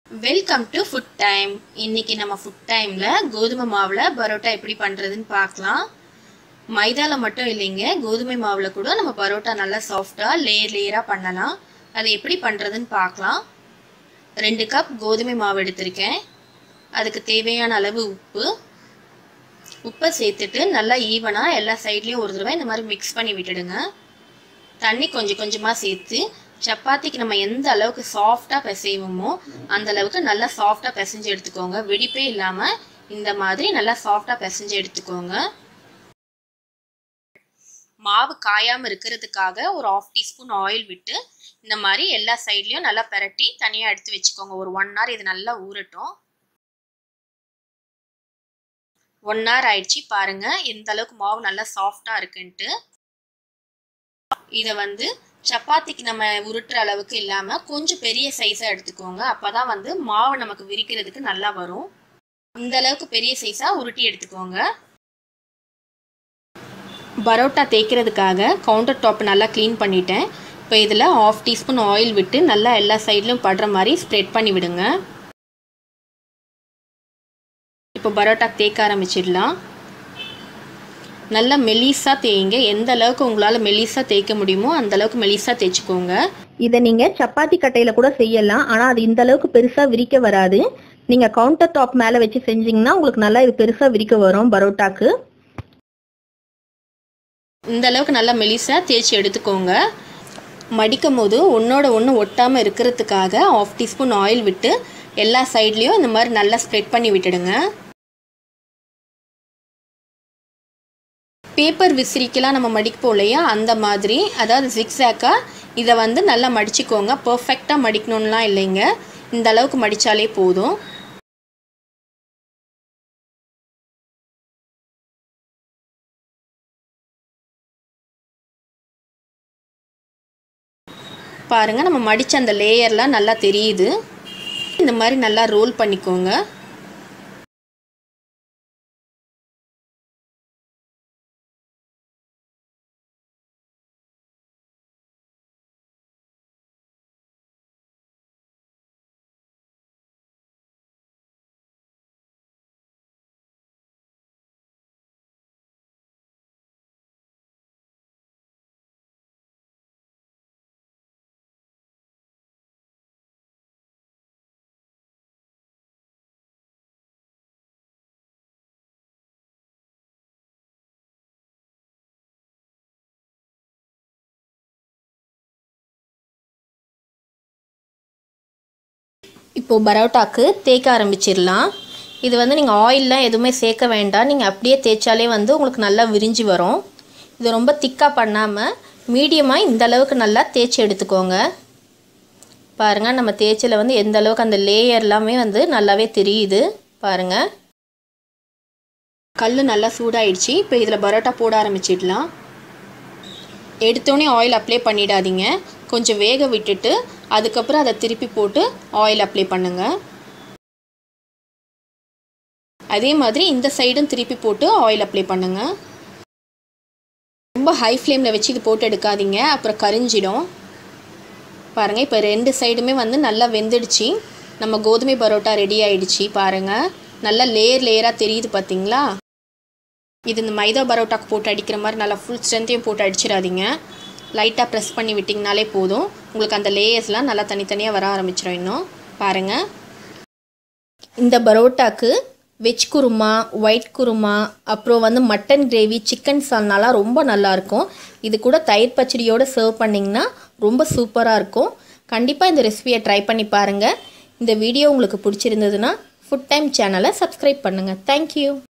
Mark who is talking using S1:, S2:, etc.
S1: welcome to food time இன்னைக்கு நம்ம food டைமில் கோதுமை மாவில் பரோட்டா எப்படி பண்ணுறதுன்னு பார்க்கலாம் மைதாவில் மட்டும் இல்லைங்க கோதுமை மாவில் கூட நம்ம பரோட்டா நல்லா சாஃப்டாக லேயர் லேயராக பண்ணலாம் அதை எப்படி பண்ணுறதுன்னு பார்க்கலாம் ரெண்டு கப் கோதுமை மாவு எடுத்திருக்கேன் அதுக்கு தேவையான அளவு உப்பு உப்பை சேர்த்துட்டு நல்லா ஈவனாக எல்லா சைட்லேயும் ஒரு தடவை இந்த மாதிரி மிக்ஸ் பண்ணி விட்டுடுங்க தண்ணி கொஞ்சம் கொஞ்சமாக சேர்த்து சப்பாத்திக்கு நம்ம எந்த அளவுக்கு சாஃப்டாக பிசைவோமோ அந்த அளவுக்கு நல்லா சாஃப்டாக பிசைஞ்சு எடுத்துக்கோங்க வெடிப்பே இல்லாமல் இந்த மாதிரி நல்லா சாஃப்டாக பிசைஞ்சு எடுத்துக்கோங்க மாவு காயாமல் இருக்கிறதுக்காக ஒரு ஆஃப் டீஸ்பூன் ஆயில் விட்டு இந்த மாதிரி எல்லா சைட்லேயும் நல்லா பெரட்டி தனியாக எடுத்து வச்சுக்கோங்க ஒரு ஒன் ஹவர் இது நல்லா ஊறட்டும் ஒன் ஹவர் ஆயிடுச்சு பாருங்க எந்த அளவுக்கு மாவு நல்லா சாஃப்டாக இருக்குன்ட்டு இதை வந்து சப்பாத்திக்கு நம்ம உருட்டுற அளவுக்கு இல்லாமல் கொஞ்சம் பெரிய சைஸாக எடுத்துக்கோங்க அப்போ தான் வந்து மாவு நமக்கு விரிக்கிறதுக்கு நல்லா வரும் இந்த அளவுக்கு பெரிய சைஸாக உருட்டி எடுத்துக்கோங்க பரோட்டா தேய்க்கிறதுக்காக கவுண்டர் டாப் நல்லா க்ளீன் பண்ணிட்டேன் இப்போ இதில் ஆஃப் டீஸ்பூன் ஆயில் விட்டு நல்லா எல்லா சைட்லையும் படுற மாதிரி ஸ்ப்ரெட் பண்ணி விடுங்க இப்போ பரோட்டா தேய்க்க ஆரம்பிச்சிடலாம் நல்லா மெலிசாக தேய்ங்க எந்த அளவுக்கு உங்களால் மெலிசாக தேய்க்க முடியுமோ அந்த அளவுக்கு மெலிசாக தேய்ச்சிக்கோங்க
S2: இதை நீங்க சப்பாத்தி கட்டையில கூட செய்யலாம் ஆனா அது இந்த அளவுக்கு பெருசா விரிக்க வராது நீங்க கவுண்டர் டாப் மேல வச்சு செஞ்சீங்கன்னா உங்களுக்கு நல்லா இது பெருசா விரிக்க வரும் பரோட்டாக்கு
S1: இந்த அளவுக்கு நல்லா மெலிசாக தேய்ச்சி எடுத்துக்கோங்க மடிக்கும் போது ஒன்றோட ஒன்று ஒட்டாமல் இருக்கிறதுக்காக ஆஃப் டீஸ்பூன் ஆயில் விட்டு எல்லா சைட்லேயும் இந்த மாதிரி நல்லா ஸ்ப்ரெட் பண்ணி விட்டுடுங்க பேப்பர் விசிறிக்கெல்லாம் நம்ம மடிப்போம் இல்லையா அந்த மாதிரி அதாவது ஜிக்ஸாக்காக இதை வந்து நல்லா மடிச்சுக்கோங்க பர்ஃபெக்டாக மடிக்கணும்லாம் இல்லைங்க இந்த அளவுக்கு மடித்தாலே போதும் பாருங்கள் நம்ம மடித்த அந்த லேயர்லாம் நல்லா தெரியுது இந்த மாதிரி நல்லா ரோல் பண்ணிக்கோங்க இப்போது பரோட்டாக்கு தேய்க்க ஆரம்பிச்சிடலாம் இது வந்து நீங்கள் ஆயிலெலாம் எதுவுமே சேர்க்க வேண்டாம் நீங்கள் அப்படியே தேய்ச்சாலே வந்து உங்களுக்கு நல்லா விரிஞ்சு வரும் இது ரொம்ப திக்காக பண்ணாமல் மீடியமாக இந்த அளவுக்கு நல்லா தேய்ச்சி எடுத்துக்கோங்க பாருங்கள் நம்ம தேய்ச்சில் வந்து எந்த அளவுக்கு அந்த லேயர் எல்லாமே வந்து நல்லாவே தெரியுது பாருங்கள் கல் நல்லா சூடாயிடுச்சு இப்போ இதில் பரோட்டா போட ஆரம்பிச்சிடலாம் எடுத்தோடனே ஆயில் அப்ளை பண்ணிடாதீங்க கொஞ்சம் வேக விட்டுட்டு அதுக்கப்புறம் அதை திருப்பி போட்டு ஆயில் அப்ளை பண்ணுங்க அதே மாதிரி இந்த சைடும் திருப்பி போட்டு ஆயில் அப்ளை பண்ணுங்க ரொம்ப ஹை ஃப்ளேமில் வச்சு இது போட்டு எடுக்காதீங்க அப்புறம் கரிஞ்சிடும் பாருங்கள் இப்போ ரெண்டு சைடுமே வந்து நல்லா வெந்துடுச்சு நம்ம கோதுமை பரோட்டா ரெடி ஆயிடுச்சு பாருங்கள் நல்லா லேயர் லேயராக தெரியுது பார்த்தீங்களா இது இந்த மைதா பரோட்டாக்கு போட்டு அடிக்கிற மாதிரி நல்லா ஃபுல் ஸ்ட்ரென்த்தையும் போட்டு அடிச்சிடாதீங்க லைட்டாக ப்ரெஸ் பண்ணி விட்டிங்கனாலே போதும் உங்களுக்கு அந்த லேயர்ஸ்லாம் நல்லா தனித்தனியாக வர ஆரம்பிச்சிடும் இன்னும் பாருங்கள் இந்த பரோட்டாக்கு வெஜ் குருமா ஒயிட் குருமா அப்புறம் வந்து மட்டன் கிரேவி சிக்கன் சால்னாலாம் ரொம்ப நல்லாயிருக்கும் இது கூட தயிர் பச்சடியோடு சர்வ் பண்ணிங்கன்னா ரொம்ப சூப்பராக இருக்கும் கண்டிப்பாக இந்த ரெசிபியை ட்ரை பண்ணி பாருங்கள் இந்த வீடியோ உங்களுக்கு பிடிச்சிருந்ததுன்னா ஃபுட் டைம் சேனலை சப்ஸ்கிரைப் பண்ணுங்கள் தேங்க்யூ